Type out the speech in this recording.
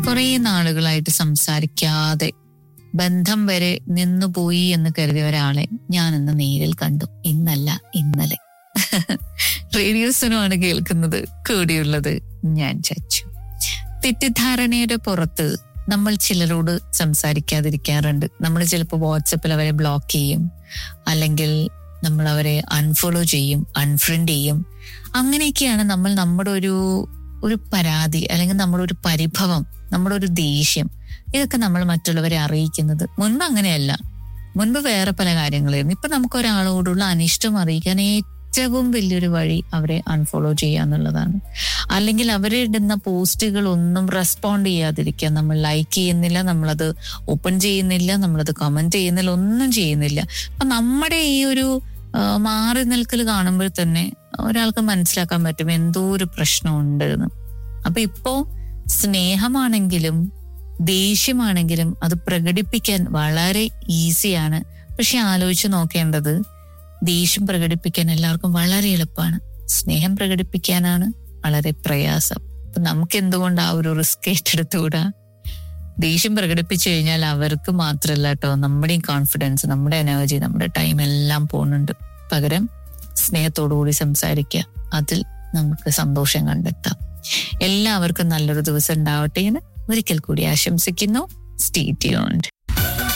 കുറേ നാളുകളായിട്ട് സംസാരിക്കാതെ ബന്ധം വരെ നിന്നുപോയി എന്ന് കരുതിയ ഒരാളെ ഞാൻ ഇന്ന് നേരിൽ കണ്ടു ഇന്നല്ല ഇന്നലെ റേഡിയോസിനുമാണ് കേൾക്കുന്നത് കൂടിയുള്ളത് ഞാൻ ചച്ചു തെറ്റിദ്ധാരണയുടെ പുറത്ത് നമ്മൾ ചിലരോട് സംസാരിക്കാതിരിക്കാറുണ്ട് നമ്മൾ ചിലപ്പോൾ വാട്സപ്പിൽ അവരെ ബ്ലോക്ക് ചെയ്യും അല്ലെങ്കിൽ നമ്മൾ അവരെ അൺഫോളോ ചെയ്യും അൺഫ്രണ്ട് ചെയ്യും അങ്ങനെയൊക്കെയാണ് നമ്മൾ നമ്മുടെ ഒരു ഒരു പരാതി അല്ലെങ്കിൽ നമ്മുടെ ഒരു പരിഭവം നമ്മുടെ ഒരു ദേഷ്യം ഇതൊക്കെ നമ്മൾ മറ്റുള്ളവരെ അറിയിക്കുന്നത് മുൻപ് അങ്ങനെയല്ല മുൻപ് വേറെ പല കാര്യങ്ങളായിരുന്നു ഇപ്പൊ നമുക്ക് ഒരാളോടുള്ള അനിഷ്ടം അറിയിക്കാൻ ഏറ്റവും വലിയൊരു വഴി അവരെ അൺഫോളോ ചെയ്യുക എന്നുള്ളതാണ് അല്ലെങ്കിൽ അവരിടുന്ന പോസ്റ്റുകൾ ഒന്നും റെസ്പോണ്ട് ചെയ്യാതിരിക്കുക നമ്മൾ ലൈക്ക് ചെയ്യുന്നില്ല നമ്മളത് ഓപ്പൺ ചെയ്യുന്നില്ല നമ്മളത് കമന്റ് ചെയ്യുന്നില്ല ഒന്നും ചെയ്യുന്നില്ല അപ്പൊ നമ്മുടെ ഈ ഒരു ആ, മാറി നിൽക്കൽ കാണുമ്പോൾ തന്നെ ഒരാൾക്ക് മനസ്സിലാക്കാൻ പറ്റും എന്തോ ഒരു പ്രശ്നമുണ്ട് എന്ന് അപ്പൊ ഇപ്പോ സ്നേഹമാണെങ്കിലും ദേഷ്യമാണെങ്കിലും അത് പ്രകടിപ്പിക്കാൻ വളരെ ഈസിയാണ് പക്ഷെ ആലോചിച്ച് നോക്കേണ്ടത് ദേഷ്യം പ്രകടിപ്പിക്കാൻ എല്ലാവർക്കും വളരെ എളുപ്പമാണ് സ്നേഹം പ്രകടിപ്പിക്കാനാണ് വളരെ പ്രയാസം അപ്പൊ നമുക്ക് എന്തുകൊണ്ട് ആ ഒരു റിസ്ക് ഏറ്റെടുത്തുകൂടാ ദേഷ്യം പ്രകടിപ്പിച്ചു കഴിഞ്ഞാൽ അവർക്ക് മാത്രമല്ല കേട്ടോ നമ്മുടെയും കോൺഫിഡൻസ് നമ്മുടെ എനർജി നമ്മുടെ ടൈം എല്ലാം പോകുന്നുണ്ട് പകരം സ്നേഹത്തോടുകൂടി സംസാരിക്കുക അതിൽ നമുക്ക് സന്തോഷം കണ്ടെത്താം എല്ലാവർക്കും നല്ലൊരു ദിവസം ഉണ്ടാവട്ടെ എന്ന് ഒരിക്കൽ കൂടി ആശംസിക്കുന്നു സ്റ്റേ ട്യൂൺഡ്